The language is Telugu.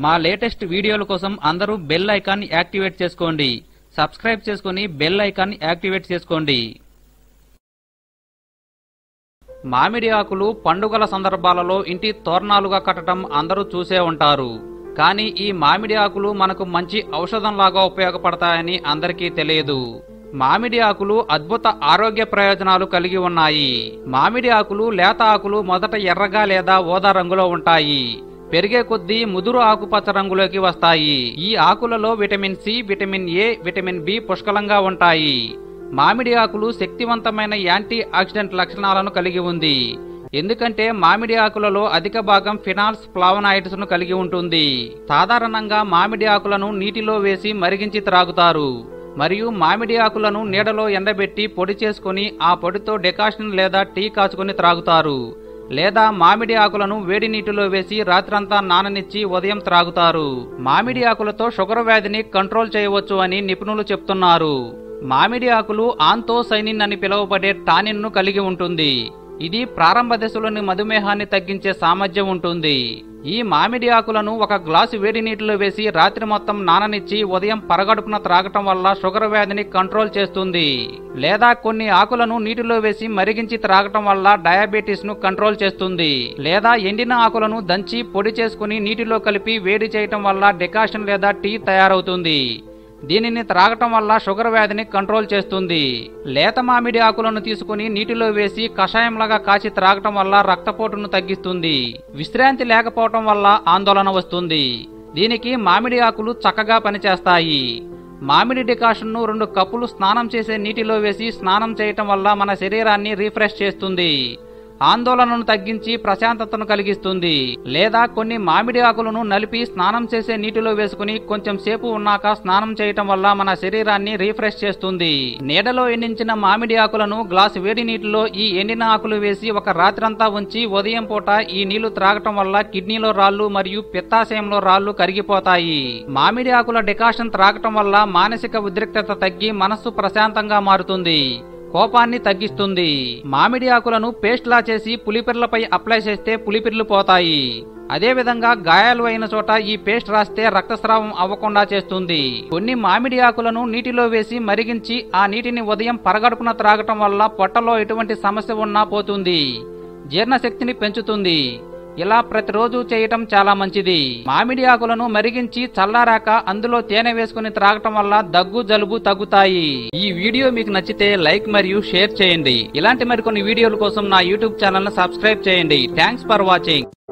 మా లేటెస్ట్ వీడియోల కోసం అందరూ బెల్ ఐకాన్ యాక్టివేట్ చేసుకోండి సబ్స్క్రైబ్ చేసుకుని బెల్ ఐకాన్ యాక్టివేట్ చేసుకోండి మామిడి ఆకులు పండుగల సందర్భాలలో ఇంటి తోరణాలుగా కట్టడం అందరూ చూసే ఉంటారు కానీ ఈ మామిడి ఆకులు మనకు మంచి ఔషధంలాగా ఉపయోగపడతాయని అందరికీ తెలియదు మామిడి ఆకులు అద్భుత ఆరోగ్య ప్రయోజనాలు కలిగి ఉన్నాయి మామిడి ఆకులు లేత ఆకులు మొదట ఎర్రగా లేదా ఓదా రంగులో ఉంటాయి పెరిగే కొద్దీ ముదురు ఆకుపచ్చ రంగులోకి వస్తాయి ఈ ఆకులలో vitamin C vitamin A vitamin B పుష్కలంగా ఉంటాయి మామిడి ఆకులు శక్తివంతమైన యాంటీ ఆక్సిడెంట్ లక్షణాలను కలిగి ఉంది ఎందుకంటే మామిడి ఆకులలో అధిక భాగం ఫినాల్స్ ఫ్లావనాయిడ్స్ ను కలిగి ఉంటుంది సాధారణంగా మామిడి ఆకులను నీటిలో వేసి మరిగించి త్రాగుతారు మరియు మామిడి ఆకులను నీడలో ఎండబెట్టి పొడి చేసుకుని ఆ పొడితో డెకాషన్ లేదా టీ కాచుకుని త్రాగుతారు లేదా మామిడి ఆకులను వేడి నీటిలో వేసి రాత్రంతా నాననిచ్చి ఉదయం త్రాగుతారు మామిడి ఆకులతో షుగర్ వ్యాధిని కంట్రోల్ చేయవచ్చు అని నిపుణులు చెప్తున్నారు మామిడి ఆకులు ఆంతోసైనిన్ అని పిలువబడే టానిన్ ను కలిగి ఉంటుంది ఇది ప్రారంభ దశలోని మధుమేహాన్ని తగ్గించే సామర్థ్యం ఉంటుంది ఈ మామిడి ఆకులను ఒక గ్లాసు వేడి నీటిలో వేసి రాత్రి మొత్తం నాననిచ్చి ఉదయం పరగడుపున త్రాగటం వల్ల షుగర్ వ్యాధిని కంట్రోల్ చేస్తుంది లేదా కొన్ని ఆకులను నీటిలో వేసి మరిగించి త్రాగటం వల్ల డయాబెటీస్ ను కంట్రోల్ చేస్తుంది లేదా ఎండిన ఆకులను దంచి పొడి చేసుకుని నీటిలో కలిపి వేడి చేయటం వల్ల డెకాషన్ లేదా టీ తయారవుతుంది దీనిని త్రాగటం వల్ల షుగర్ వ్యాధిని కంట్రోల్ చేస్తుంది లేత మామిడి ఆకులను తీసుకుని నీటిలో వేసి కషాయంలాగా కాచి త్రాగటం వల్ల రక్తపోటును తగ్గిస్తుంది విశ్రాంతి లేకపోవటం వల్ల ఆందోళన వస్తుంది దీనికి మామిడి ఆకులు చక్కగా పనిచేస్తాయి మామిడి డికాషన్ ను రెండు కప్పులు స్నానం చేసే నీటిలో వేసి స్నానం చేయటం వల్ల మన శరీరాన్ని రీఫ్రెష్ చేస్తుంది ఆందోళనను తగ్గించి ప్రశాంతతను కలిగిస్తుంది లేదా కొన్ని మామిడి ఆకులను నలిపి స్నానం చేసే నీటిలో వేసుకుని కొంచెం సేపు ఉన్నాక స్నానం చేయటం వల్ల మన శరీరాన్ని రీఫ్రెష్ చేస్తుంది నీడలో ఎండించిన మామిడి ఆకులను గ్లాసు వేడి నీటిలో ఈ ఎండిన ఆకులు వేసి ఒక రాత్రంతా ఉంచి ఉదయం పూట ఈ నీళ్లు త్రాగటం వల్ల కిడ్నీలో రాళ్లు మరియు పిత్తాశయంలో రాళ్లు కరిగిపోతాయి మామిడి ఆకుల డికాషన్ త్రాగటం వల్ల మానసిక ఉద్రిక్తత తగ్గి మనస్సు ప్రశాంతంగా మారుతుంది కోపాన్ని తగ్గిస్తుంది మామిడి ఆకులను పేస్ట్ లా చేసి పులిపిర్లపై అప్లై చేస్తే పులిపిర్లు పోతాయి అదేవిధంగా గాయాలు అయిన చోట ఈ పేస్ట్ రాస్తే రక్తస్రావం అవ్వకుండా చేస్తుంది కొన్ని మామిడి ఆకులను నీటిలో వేసి మరిగించి ఆ నీటిని ఉదయం పరగడుపున త్రాగటం వల్ల పొట్టలో ఎటువంటి సమస్య ఉన్నా పోతుంది జీర్ణశక్తిని పెంచుతుంది ఇలా ప్రతిరోజు చేయటం చాలా మంచిది మామిడి ఆకులను మరిగించి చల్లారాక అందులో తేనె వేసుకుని త్రాగటం వల్ల దగ్గు జలుబు తగ్గుతాయి ఈ వీడియో మీకు నచ్చితే లైక్ మరియు షేర్ చేయండి ఇలాంటి మరికొన్ని వీడియోల కోసం నా యూట్యూబ్ ఛానల్ ను సబ్స్క్రైబ్ చేయండి థ్యాంక్స్ ఫర్ వాచింగ్